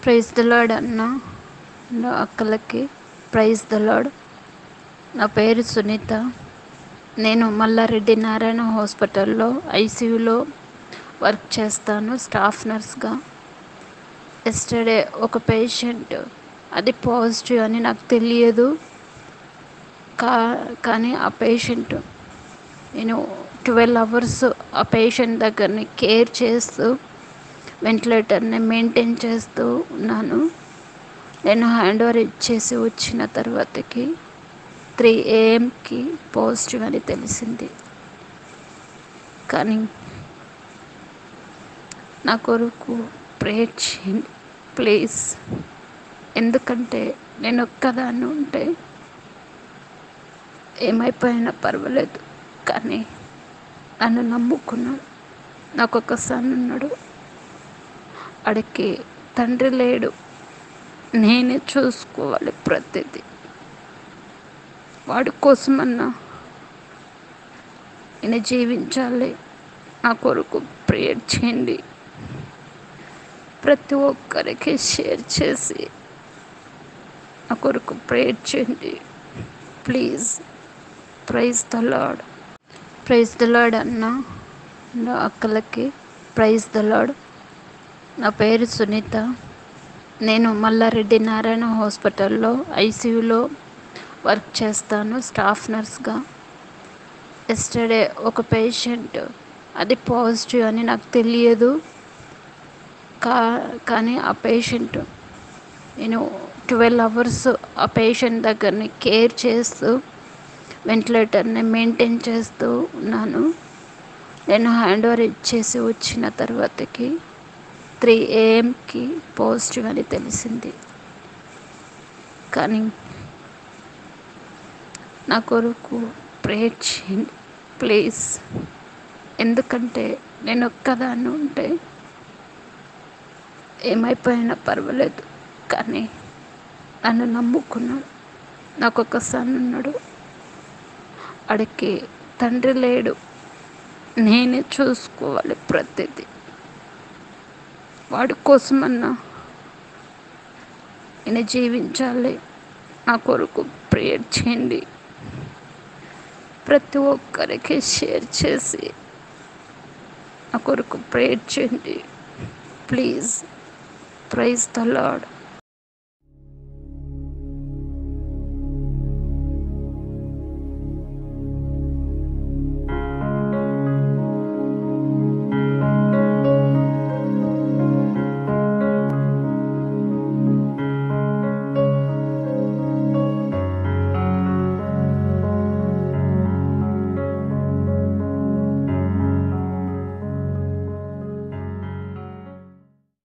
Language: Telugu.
ప్రైజ్ ద లాడ్ అన్న నా అక్కలకి ప్రైజ్ ద లాడ్ నా పేరు సునీత నేను మల్లారెడ్డి నారాయణ హాస్పిటల్లో ఐసీయూలో వర్క్ చేస్తాను స్టాఫ్ నర్స్గా ఎస్టర్డే ఒక పేషెంట్ అది పాజిటివ్ అని నాకు తెలియదు కా కానీ ఆ పేషెంట్ నేను ట్వెల్వ్ అవర్స్ ఆ పేషెంట్ దగ్గరని కేర్ చేస్తూ వెంటిలేటర్ని మెయింటైన్ చేస్తూ ఉన్నాను నేను హ్యాండ్ ఓవర్ ఇచ్చేసి వచ్చిన తర్వాతకి త్రీ ఏఎంకి పాజిటివ్ అని తెలిసింది కానీ నా కొరకు ప్రేయర్ చేయండి ప్లీజ్ ఎందుకంటే నేను ఒక్కదాన్ని ఉంటే ఏమైపోయినా పర్వాలేదు కానీ నన్ను నమ్ముకున్నాడు నాకు ఒక సన్ ఉన్నాడు అడికి తండ్రి లేడు నేనే చూసుకోవాలి ప్రతిదీ వాడి కోసమన్నా నేను జీవించాలి నా కొరకు ప్రేయర్ చేయండి ప్రతి ఒక్కరికి షేర్ చేసి నా కొరకు ప్రేయర్ చేయండి please praise the lord praise the lord అన్న నా అక్కలకి ప్రైజ్ ద లాడ్ నా పేరు సునీత నేను మల్లారెడ్డి నారాయణ హాస్పిటల్లో ఐసీయూలో వర్క్ చేస్తాను స్టాఫ్ నర్స్గా ఎస్టర్డే ఒక పేషెంట్ అది పాజిటివ్ అని నాకు తెలియదు కా కానీ ఆ పేషెంట్ నేను ట్వెల్వ్ అవర్స్ ఆ పేషెంట్ దగ్గరని కేర్ చేస్తూ వెంటిలేటర్ని మెయింటైన్ చేస్తూ ఉన్నాను నేను హ్యాండ్ ఓవర్ ఇచ్చేసి వచ్చిన తర్వాతకి త్రీ ఏఎంకి పాజిటివ్ అని తెలిసింది కానీ నా కొరకు ప్రేయర్ చేయండి ప్లీజ్ ఎందుకంటే నేను ఒక్కదాన్ని ఉంటే ఏమైపోయినా పర్వాలేదు కానీ నన్ను నమ్ముకున్నాడు నాకు ఒక సన్ ఉన్నాడు అడికి తండ్రి లేడు నేనే చూసుకోవాలి ప్రతిదీ వాడి కోసమన్నా నేను జీవించాలి నా కొరకు ప్రేయర్ చేయండి ప్రతి ఒక్కరికి షేర్ చేసి నా కొరకు ప్రేయర్ చేయండి ప్లీజ్ ప్రైజ్ ద లాడ్